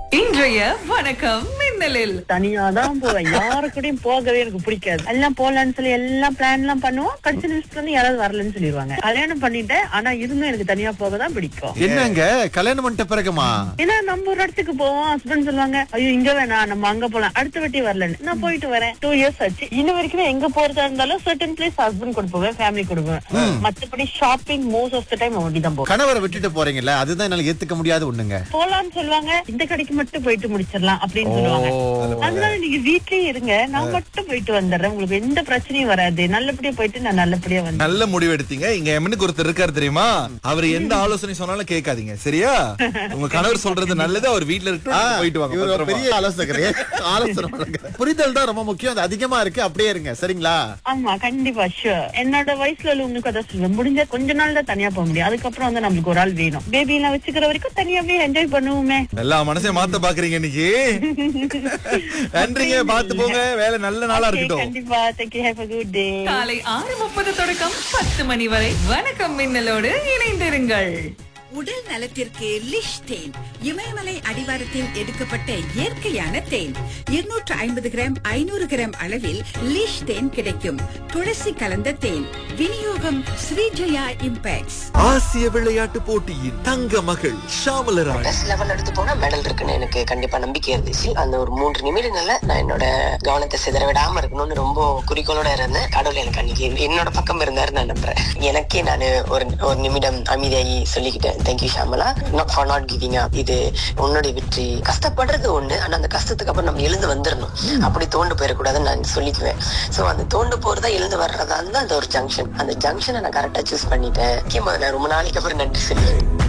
இன்றைய வணக்கம் மின்னலில் தனியா தான் போவேன் யாரு கூடயும் போகவே எனக்கு பிடிக்காது எல்லாம் போலான்னு சொல்லி எல்லாம் பிளான் எல்லாம் பண்ணுவோம் கடைசி நிமிஷத்துல இருந்து யாராவது வரலன்னு சொல்லிடுவாங்க கல்யாணம் பண்ணிட்டேன் ஆனா இருந்தும் எனக்கு தனியா போக தான் பிடிக்கும் என்னங்க கல்யாணம் பண்ணிட்ட பிறகுமா ஏன்னா நம்ம ஒரு இடத்துக்கு போவோம் ஹஸ்பண்ட் சொல்லுவாங்க ஐயோ இங்க வேணாம் நம்ம அங்க போலாம் அடுத்த வாட்டி வரலன்னு நான் போயிட்டு வரேன் டூ இயர்ஸ் ஆச்சு இன்ன வரைக்குமே எங்க போறதா இருந்தாலும் சர்டன் பிளேஸ் ஹஸ்பண்ட் கூட போவேன் ஃபேமிலி கூட போவேன் மத்தபடி shopping most of the time அப்படி தான் போவேன் கணவரை விட்டுட்டு போறீங்கல்ல அதுதான் என்னால ஏத்துக்க முடியாத ஒண்ணுங்க போலான்னு சொல்லுவாங்க இந்த கடைக்கு மட்டும் போயிட்டு முடிச்சிடலாம் அப்படின்னு சொல்லுவாங்க அதனால நீங்க வீட்லயே இருங்க நான் மட்டும் போயிட்டு வந்துடுறேன் உங்களுக்கு எந்த பிரச்சனையும் வராது நல்லபடியா போயிட்டு நான் நல்லபடியா வந்தேன் நல்ல முடிவு எடுத்தீங்க இங்க எமனுக்கு ஒருத்தர் இருக்காரு தெரியுமா அவர் எந்த ஆலோசனை சொன்னாலும் கேட்காதீங்க சரியா உங்க கணவர் சொல்றது நல்லது அவர் வீட்ல இருக்கு ஆ, போயிட்டு வாங்க இவர் ஒரு பத்திரமா. பெரிய ஆலோசகரே ஆலோசனை பண்ணுங்க. புரிதல் தான் ரொம்ப முக்கியம் அது அதிகமா இருக்கு அப்படியே இருங்க சரிங்களா ஆமா கண்டிப்பா ஷூர் என்னோட வயசுல உள்ளவங்களுக்கு அதான் சொல்லுவேன் முடிஞ்ச கொஞ்ச நாள் தான் தனியா போக முடியும் அதுக்கப்புறம் வந்து நம்மளுக்கு ஒரு ஆள் வேணும் பேபி எல்லாம் வச்சுக்கிற வரைக்கும் தனியாவே என்ஜாய் பண்ணுவோமே எல்லா மனசையும் மாத்த பாக்குறீங்க இன்னைக்கு நன்றிங்க பாத்து போங்க வேலை நல்ல நாளா Okay, இருக்கட்டும் கண்டிப்பா thank you have a good day காலை ஆறு முப்பது தொடக்கம் பத்து மணி வரை வணக்கம் மின்னலோடு இணைந்திருங்கள் உடல் நலத்திற்கு லிஷ் தேன் இமயமலை அடிவாரத்தில் எடுக்கப்பட்ட இயற்கையான தேன் 250 ஐம்பது கிராம் ஐநூறு கிராம் அளவில் லிஷ் தேன் கிடைக்கும் துளசி கலந்த தேன் விநியோகம் ஸ்ரீஜயா இம்பேக்ட்ஸ் ஆசிய விளையாட்டு போட்டியின் தங்க மகள் ஷாமலராணி பெஸ்ட் லெவல் எடுத்து போனா மெடல் இருக்குன்னு எனக்கு கண்டிப்பா நம்பிக்கை இருந்துச்சு அந்த ஒரு மூன்று நிமிடங்கள்ல நான் என்னோட கவனத்தை சிதற விடாம இருக்கணும்னு ரொம்ப குறிக்கோளோட இருந்தேன் கடவுள் எனக்கு அன்னைக்கு என்னோட பக்கம் இருந்தாரு நான் நம்புறேன் எனக்கே நான் ஒரு ஒரு நிமிடம் அமைதியாகி சொல்லிக்கிட்டேன் thank you Shamala not for not giving up இது உன்னுடைய வெற்றி கஷ்டப்படுறது ஒண்ணு ஆனா அந்த கஷ்டத்துக்கு அப்புறம் நம்ம எழுந்து வந்துடணும் அப்படி தோண்டு போயிடக்கூடாதுன்னு நான் சொல்லிக்குவேன் சோ அந்த தோண்டு போறதா எழுந்து வர்றதா இருந்தா அந்த ஒரு ஜங்ஷன் அந்த ஜங்ஷனை நான் கரெக்டா சூஸ் பண்ணிட்டேன் முக்கியமா நான் ரொம்ப நாளைக்கு அப்புறம் நன்றி சொல்லுவேன்